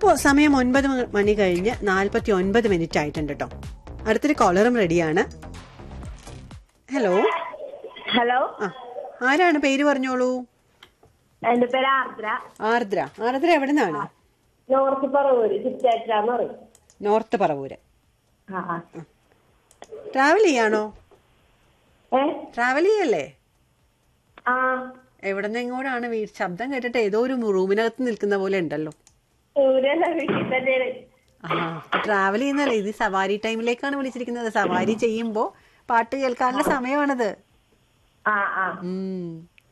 അപ്പോൾ സമയം ഒൻപത് മണി കഴിഞ്ഞ് നാൽപ്പത്തി ഒൻപത് മിനിറ്റ് ആയിട്ടുണ്ട് കേട്ടോ അടുത്തൊരു കോളറും റെഡിയാണ് ഹലോ ഹലോ ആ ആരാണ് പേര് പറഞ്ഞോളൂ എന്റെ പേര് ആർദ്ര ആർദ്ര ആർദ്ര എവിടെ നിന്നാണ് നോർത്ത് പറവൂര് ചിറ്റാറ്റാന്ന് പറയും നോർത്ത് പറവൂര് ആ ആ. ട്രാവൽ ചെയ്യാണോ ഏ ട്രാവൽ ചെയ്യല്ലേ ആ എവിടെ നിന്ന് എങ്ങോട്ടാണ് വീ ശബ്ദം കേട്ടിട്ട് ഏതോ ഒരു റൂമിനകത്ത് നിൽക്കുന്ന പോലെ ഉണ്ടല്ലോ ഇവരല്ല വീട്ടിൽ തന്നെയാണ് ആ ട്രാവൽ ചെയ്യുന്നല്ലേ ഇത് സവാരി ടൈമിലേക്കാണ് വിളിച്ചിരിക്കുന്നത് സവാരി ചെയ്യുമ്പോ പാട്ട് കേൾക്കാനുള്ള സമയമാണിത് ആ ആ ഉം.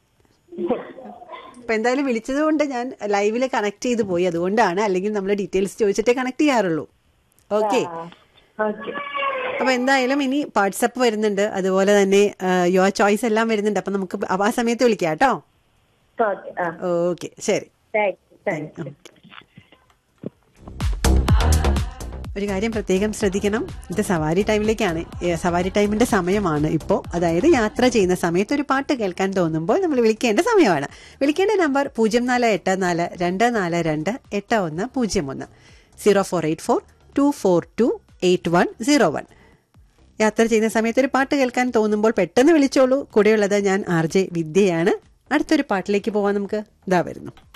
അപ്പൊ എന്തായാലും വിളിച്ചത് കൊണ്ട് ഞാൻ ലൈവില് കണക്ട് ചെയ്ത് പോയി അതുകൊണ്ടാണ് അല്ലെങ്കിൽ നമ്മൾ ഡീറ്റെയിൽസ് ചോദിച്ചിട്ടേ കണക്ട് ചെയ്യാറുള്ളൂ ഓക്കെ ഓക്കെ അപ്പൊ എന്തായാലും ഇനി വാട്സപ്പ് വരുന്നുണ്ട് അതുപോലെ തന്നെ യുവർ ചോയ്സ് എല്ലാം വരുന്നുണ്ട് അപ്പൊ നമുക്ക് ആ സമയത്ത് വിളിക്കാം കേട്ടോ ഓക്കെ ആ ഓക്കെ ശരി താങ്ക് യു താങ്ക് യു ഒരു കാര്യം പ്രത്യേകം ശ്രദ്ധിക്കണം ഇത് സവാരി ടൈമിലേക്കാണ് ഏ, സവാരി ടൈമിന്റെ സമയമാണ് ഇപ്പോൾ അതായത് യാത്ര ചെയ്യുന്ന സമയത്ത് ഒരു പാട്ട് കേൾക്കാൻ തോന്നുമ്പോൾ നമ്മൾ വിളിക്കേണ്ട സമയമാണ് വിളിക്കേണ്ട നമ്പർ പൂജ്യം നാല് എട്ട് നാല് രണ്ട് നാല് രണ്ട് എട്ട് ഒന്ന് പൂജ്യം ഒന്ന് zero four eight four two four two eight one zero one യാത്ര ചെയ്യുന്ന സമയത്ത് ഒരു പാട്ട് കേൾക്കാൻ തോന്നുമ്പോൾ പെട്ടെന്ന് വിളിച്ചോളൂ കൂടെയുള്ളത് ഞാൻ ആർ ജെ വിദ്യയാണ് അടുത്തൊരു പാട്ടിലേക്ക് പോവാൻ നമുക്ക് ഇതാ വരുന്നു